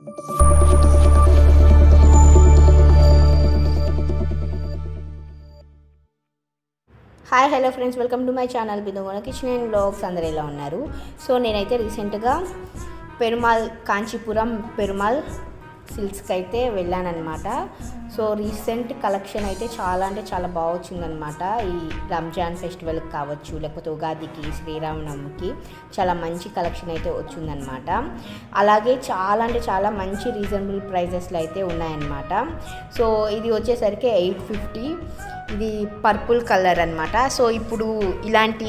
hi hello friends welcome to my channel Bindugona kitchen and vlogs అందరు ఎలా ఉన్నారు so నేనైతే రీసెంట్గా పెరుమాల్ కాంచీపురం పెరుమాల్ సిల్క్స్కి అయితే వెళ్ళానన్నమాట సో రీసెంట్ కలెక్షన్ అయితే చాలా అంటే చాలా బాగా వచ్చిందనమాట ఈ రంజాన్ ఫెస్టివల్కి కావచ్చు లేకపోతే ఉగాదికి శ్రీరామనవమికి చాలా మంచి కలెక్షన్ అయితే వచ్చిందనమాట అలాగే చాలా అంటే చాలా మంచి రీజనబుల్ ప్రైజెస్లో అయితే ఉన్నాయన్నమాట సో ఇది వచ్చేసరికి ఎయిట్ ఫిఫ్టీ ఇది పర్పుల్ కలర్ అనమాట సో ఇప్పుడు ఇలాంటి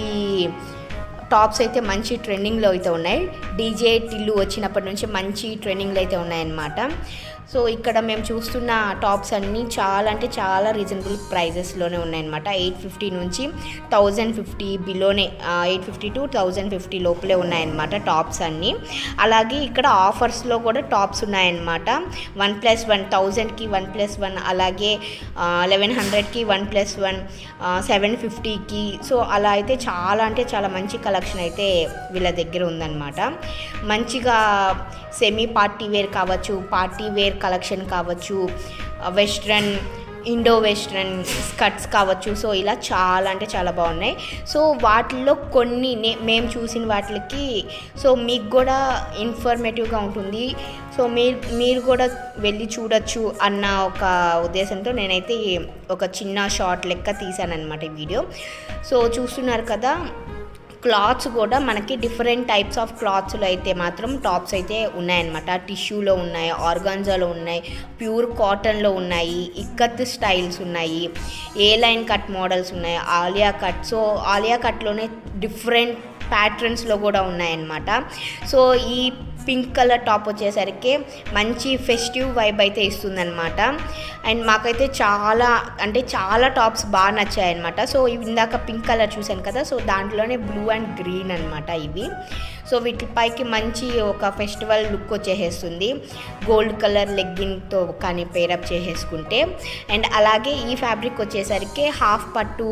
టాప్స్ అయితే మంచి ట్రెండింగ్లో అయితే ఉన్నాయి డీజే టిల్లు వచ్చినప్పటి నుంచి మంచి ట్రెండింగ్లో అయితే ఉన్నాయన్నమాట సో ఇక్కడ మేము చూస్తున్న టాప్స్ అన్నీ చాలా అంటే చాలా రీజనబుల్ ప్రైజెస్లోనే ఉన్నాయన్నమాట ఎయిట్ ఫిఫ్టీ నుంచి థౌజండ్ ఫిఫ్టీ బిలోనే eight fifty to thousand fifty లోపలే ఉన్నాయన్నమాట టాప్స్ అన్నీ అలాగే ఇక్కడ ఆఫర్స్లో కూడా టాప్స్ ఉన్నాయన్నమాట వన్ ప్లస్ వన్ థౌజండ్కి వన్ ప్లస్ వన్ అలాగే లెవెన్ హండ్రెడ్కి వన్ ప్లస్ వన్ సెవెన్ ఫిఫ్టీకి సో అలా అయితే చాలా అంటే చాలా మంచి కలెక్షన్ అయితే వీళ్ళ దగ్గర ఉందన్నమాట మంచిగా సెమీ పార్టీ వేర్ కావచ్చు పార్టీ వేర్ కలెక్షన్ కావచ్చు వెస్ట్రన్ ఇండో వెస్ట్రన్ స్కర్ట్స్ కావచ్చు సో ఇలా చాలా అంటే చాలా బాగున్నాయి సో వాటిల్లో కొన్ని నే- మేము చూసిన వాటికి సో మీకు కూడా ఇన్ఫర్మేటివ్గా ఉంటుంది సో మీరు మీరు కూడా వెళ్ళి చూడొచ్చు అన్న ఒక ఉద్దేశంతో నేనైతే ఒక చిన్న షార్ట్ లెక్క తీసానమాట ఈ వీడియో సో చూస్తున్నారు కదా క్లాత్స్ కూడా మనకి డిఫరెంట్ టైప్స్ ఆఫ్ క్లాత్స్లో అయితే మాత్రం టాప్స్ అయితే ఉన్నాయన్నమాట టిష్యూలో ఉన్నాయి ఆర్గాన్జాలో ఉన్నాయి ప్యూర్ కాటన్లో ఉన్నాయి ఇక్కత్ స్టైల్స్ ఉన్నాయి ఏ లైన్ కట్ మోడల్స్ ఉన్నాయి ఆలియా కట్ సో ఆలియా కట్లోనే డిఫరెంట్ ప్యాటర్న్స్లో కూడా ఉన్నాయన్నమాట సో ఈ పింక్ కలర్ టాప్ వచ్చేసరికి మంచి ఫెస్టివ్ వైబ్ అయితే ఇస్తుందన్నమాట అండ్ మాకైతే చాలా అంటే చాలా టాప్స్ బాగా నచ్చాయి అనమాట సో ఇవి ఇందాక పింక్ కలర్ చూశాను కదా సో దాంట్లోనే బ్లూ అండ్ గ్రీన్ అనమాట ఇవి సో వీటిపైకి మంచి ఒక ఫెస్టివల్ లుక్ వచ్చేసేస్తుంది గోల్డ్ కలర్ లెగ్గిన్తో కానీ పేరప్ చేసేసుకుంటే అండ్ అలాగే ఈ ఫ్యాబ్రిక్ వచ్చేసరికి హాఫ్ పట్టు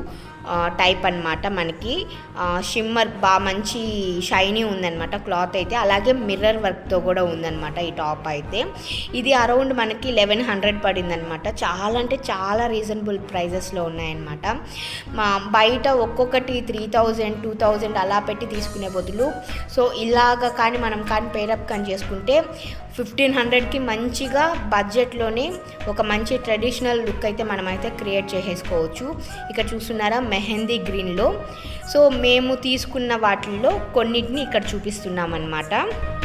టైప్ అన్నమాట మనకి షిమ్మర్ బాగా మంచి షైనీ ఉందన్నమాట క్లాత్ అయితే అలాగే మిర్రర్ వర్క్తో కూడా ఉందన్నమాట ఈ టాప్ అయితే ఇది అరౌండ్ మనకి లెవెన్ హండ్రెడ్ పడిందనమాట చాలా అంటే చాలా రీజనబుల్ ప్రైజెస్లో ఉన్నాయన్నమాట మా బయట ఒక్కొక్కటి త్రీ థౌజండ్ టూ థౌజండ్ అలా పెట్టి తీసుకునే బదులు సో ఇలాగ కానీ మనం కానీ పేరప్ కానీ చేసుకుంటే ఫిఫ్టీన్ హండ్రెడ్కి మంచిగా బడ్జెట్లోనే ఒక మంచి ట్రెడిషనల్ లుక్ అయితే మనమైతే క్రియేట్ చేసేసుకోవచ్చు ఇక్కడ చూస్తున్నారా మెహందీ గ్రీన్లో సో మేము తీసుకున్న వాటిల్లో కొన్నిటిని ఇక్కడ చూపిస్తున్నాం అన్నమాట